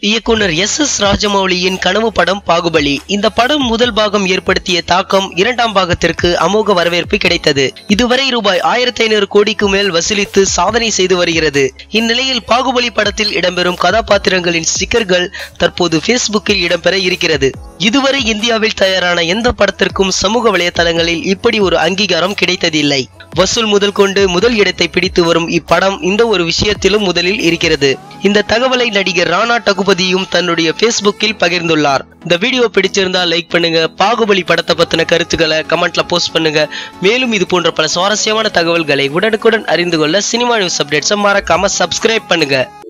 இயக்குனர் S S ராஜமௌலியின் கனவு படம் பாகுபலி இந்த படம் முதல் பாகம் ஏற்படுத்திய தாக்கம் இரண்டாம் பாகத்திற்கு அமோக வரவேற்பு கிடைத்தது இதுவரை ரூபாய் ஆயிரத்தி ஐநூறு கோடிக்கு மேல் வசூலித்து சாதனை செய்து வருகிறது இந்நிலையில் பாகுபலி படத்தில் இடம்பெறும் கதாபாத்திரங்களின் ஸ்டிக்கர்கள் தற்போது பேஸ்புக்கில் இடம்பெற இருக்கிறது இதுவரை இந்தியாவில் தயாரான எந்த படத்திற்கும் சமூக வலைதளங்களில் இப்படி ஒரு அங்கீகாரம் கிடைத்ததில்லை வசூல் முதல் கொண்டு முதல் இடத்தை பிடித்து வரும் இப்படம் இந்த ஒரு விஷயத்திலும் முதலில் இருக்கிறது இந்த தகவலை நடிகர் ராணா டகுபதியும் தன்னுடைய பேஸ்புக்கில் பகிர்ந்துள்ளார் இந்த வீடியோ பிடிச்சிருந்தா லைக் பண்ணுங்க பாகுபலி படத்தை பத்தின கருத்துக்களை கமெண்ட்ல போஸ்ட் பண்ணுங்க மேலும் இது போன்ற பல சுவாரஸ்யமான தகவல்களை உடனுக்குடன் அறிந்து கொள்ள சினிமா நியூஸ் அப்டேட்ஸை மறக்காம சப்ஸ்கிரைப் பண்ணுங்க